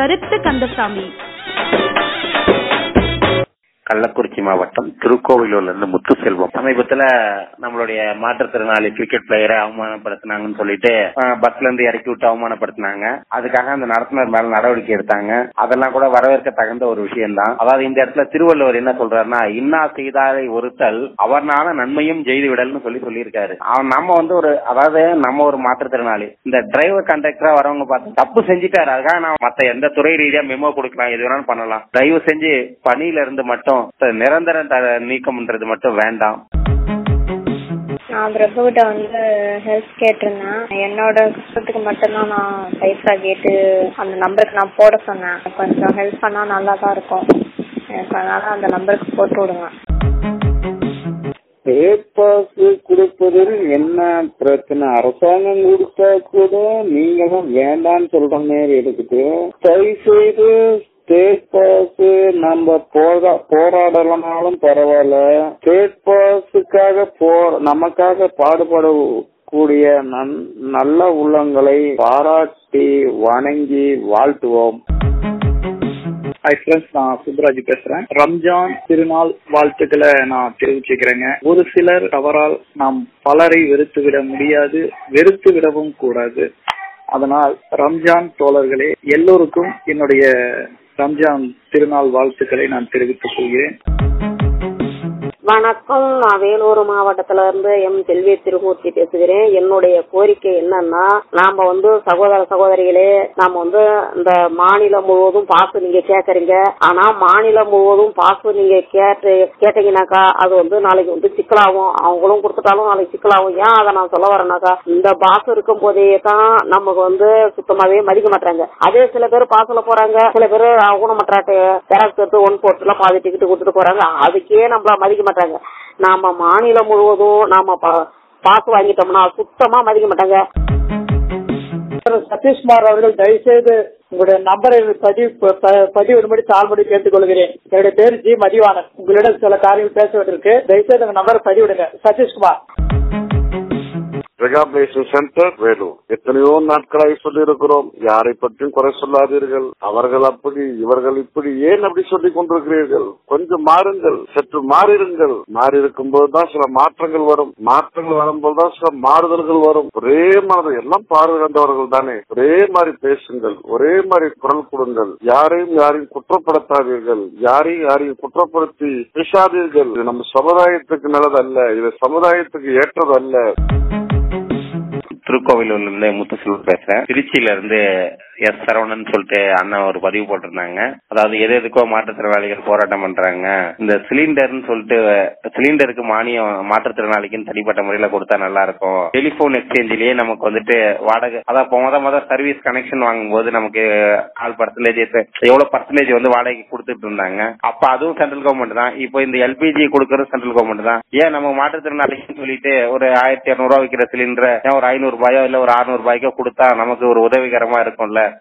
கருத்து கந்தசாமி கள்ளக்குறிச்சி மாவட்டம் திருக்கோவிலூர்ல இருந்து முத்துசெல்வம் சமீபத்துல நம்மளுடைய மாற்றுத்திறனாளி கிரிக்கெட் பிளேயரை அவமானப்படுத்தினாங்கன்னு சொல்லிட்டு அஹ், பஸ்ல இருந்து இறக்கி விட்டு அவமானப்படுத்தினாங்க அதுக்காக அந்த நடத்துனர் மேல நடவடிக்கை எடுத்தாங்க அதெல்லாம் கூட வரவேற்க தகுந்த ஒரு விஷயம் தான் அதாவது இந்த இடத்துல திருவள்ளுவர் என்ன சொல்றாருன்னா இன்னா செய்தாரை ஒருத்தல் அவர்னால நன்மையும் செய்து விடல்னு சொல்லி சொல்லியிருக்காரு அவன் நம்ம வந்து ஒரு அதாவது நம்ம ஒரு மாற்றுத்திறனாளி இந்த டிரைவர் கண்டக்டரா வரவங்க பார்த்து தப்பு செஞ்சுட்டாரு அதுக்காக நான் மத்த எந்த துறை ரீதியா மெமோ கொடுக்கலாம் எது வேணாலும் பண்ணலாம் தயவு செஞ்சு பணியில இருந்து மட்டும் நிரந்தர த- நீக்கம்ன்றது மட்டும் வேண்டாம் நான் பிரபுகிட்ட வந்து ஹெல்ப் கேட்டிருந்தேன் என்னோட கஷ்டத்துக்கு மட்டும்தான் நான் பைசா கேட்டு அந்த நம்பருக்கு நான் போட சொன்னேன் கொஞ்சம் ஹெல்ப் பண்ணா நல்லா தான் இருக்கும் எனக்கு அதனால அந்த நம்பருக்கு போட்டு விடுங்க பேப்பர்ஸ் கொடுப்பதில் என்ன பிரச்சனை அரசாங்கம் கொடுத்தா கூட நீங்களும் வேண்டாம்னு சொல்ற மாதிரி இருக்குது தயவு செய்து ஸ்டேட் பாஸ் நம்ம போரா போராடலனாலும் பரவாயில்ல ஸ்டேட் பாஸுக்காக போ நமக்காக பாடுபடக்கூடிய நன்- நல்ல உள்ளங்களை பாராட்டி வணங்கி வாழ்த்துவோம் ஹாய் ஃப்ரெண்ட்ஸ் நான் சுப்ராஜ் பேசுறேன் ரம்ஜான் திருநாள் வாழ்த்துக்களை நான் தெரிவிச்சுக்கிறேங்க ஒரு சிலர் தவறால் நாம் பலரை வெறுத்து விட முடியாது வெறுத்து விடவும் கூடாது அதனால் ரம்ஜான் தோழர்களே எல்லோருக்கும் என்னுடைய ரம்ஜான் திருநாள் வாழ்த்துக்களை நான் தெரிவித்துக் கொள்கிறேன் வணக்கம் நான் வேலூர் மாவட்டத்துல இருந்து எம் செல்வி திருமூர்த்தி பேசுகிறேன் என்னுடைய கோரிக்கை என்னன்னா நாம வந்து சகோதர சகோதரிகளே நாம வந்து இந்த மாநிலம் முழுவதும் பாசு நீங்க கேக்குறீங்க ஆனா மாநிலம் முழுவதும் பாசு நீங்க கேட்டு கேட்டீங்கன்னாக்கா அது வந்து நாளைக்கு வந்து சிக்கலாகும் அவங்களும் கொடுத்துட்டாலும் நாளைக்கு சிக்கலாகும் ஏன் அதை நான் சொல்ல வரேனாக்கா இந்த பாசு இருக்கும் போதே தான் நமக்கு வந்து சுத்தமாவே மதிக்க மாட்டாங்க அதே சில பேர் பாசுல போறாங்க சில பேர் ஊனமற்றாட்டு ஜெராக்ஸ் எடுத்து ஒன் போர்ட்ல பாதி டிக்கெட் கொடுத்துட்டு போறாங்க அதுக்கே நம்மள மதிக்க மாட்டாங்க நாம மாநிலம் முழுவதும் நாம பா- பாஸ் வாங்கிட்டோம்னா சுத்தமா மதிக்க மாட்டாங்க சதீஷ்குமார் அவர்கள் தயவுசெய்து உங்களுடைய நம்பரை பதிவு ப- பதிவிடும்படி தாழ்மொழி கேட்டுக்கொள்கிறேன் என்னுடைய பேர் ஜி மதிவாணன் உங்களிடம் சில காரியங்கள் பேச வேண்டியிருக்கு தயவுசெய்து உங்க நம்பரை பதிவிடுங்க சதீஷ்குமார் ரெகாபிலேஷன் சென்டர் வேலூர் எத்தனையோ நாட்களாய் சொல்லியிருக்கிறோம் யாரை பற்றியும் குறை சொல்லாதீர்கள் அவர்கள் அப்படி இவர்கள் இப்படி ஏன் அப்படி சொல்லிக் கொண்டிருக்கிறீர்கள் கொஞ்சம் மாறுங்கள் சற்று மாறிடுங்கள் மாறி இருக்கும் போதுதான் சில மாற்றங்கள் வரும் மாற்றங்கள் வரும்போதுதான் சில மாறுதல்கள் வரும் ஒரே மாதிரி எல்லாம் பார்வை கண்டவர்கள் தானே ஒரே மாதிரி பேசுங்கள் ஒரே மாதிரி குரல் கொடுங்கள் யாரையும் யாரையும் குற்றப்படுத்தாதீர்கள் யாரையும் யாரையும் குற்றப்படுத்தி பேசாதீர்கள் இது நம்ம சமுதாயத்துக்கு நல்லதல்ல இது சமுதாயத்துக்கு ஏற்றதல்ல திருக்கோவிலூர்ல இருந்து முத்துசெல்வம் பேசுறேன் திருச்சியில இருந்து எஸ் சரவணன் சொல்லிட்டு அண்ணன் ஒரு பதிவு போட்டிருந்தாங்க அதாவது எது எதுக்கோ மாற்றுத்திறனாளிகள் போராட்டம் பண்றாங்க இந்த சிலிண்டர்னு சொல்லிட்டு சிலிண்டருக்கு மானியம் மாற்றுத்திறனாளிக்குன்னு தனிப்பட்ட முறையில கொடுத்தா நல்லா இருக்கும் டெலிபோன் எக்ஸ்சேஞ்சிலேயே நமக்கு வந்துட்டு வாடகை அதான் இப்போ முத முத சர்வீஸ் கனெக்ஷன் வாங்கும்போது நமக்கு கால் பர்சன்டேஜ் எவ்வளவு பர்சன்டேஜ் வந்து வாடகைக்கு கொடுத்துட்டு இருந்தாங்க அப்ப அதுவும் சென்ட்ரல் கவர்மெண்ட் தான் இப்போ இந்த எல்பிஜி கொடுக்கறது சென்ட்ரல் கவர்மெண்ட் தான் ஏன் நம்ம மாற்றுத்திறனாளிக்குன்னு சொல்லிட்டு ஒரு ஆயிரத்தி இரநூறுவா விற்கிற சிலிண்டரை ஏன் ஒரு ஐநூறு ரூபாயோ இல்ல ஒரு அறுநூறு ரூபாய்க்கோ கொடுத்தா நமக்கு ஒரு உதவிகரமா இருக்கும்ல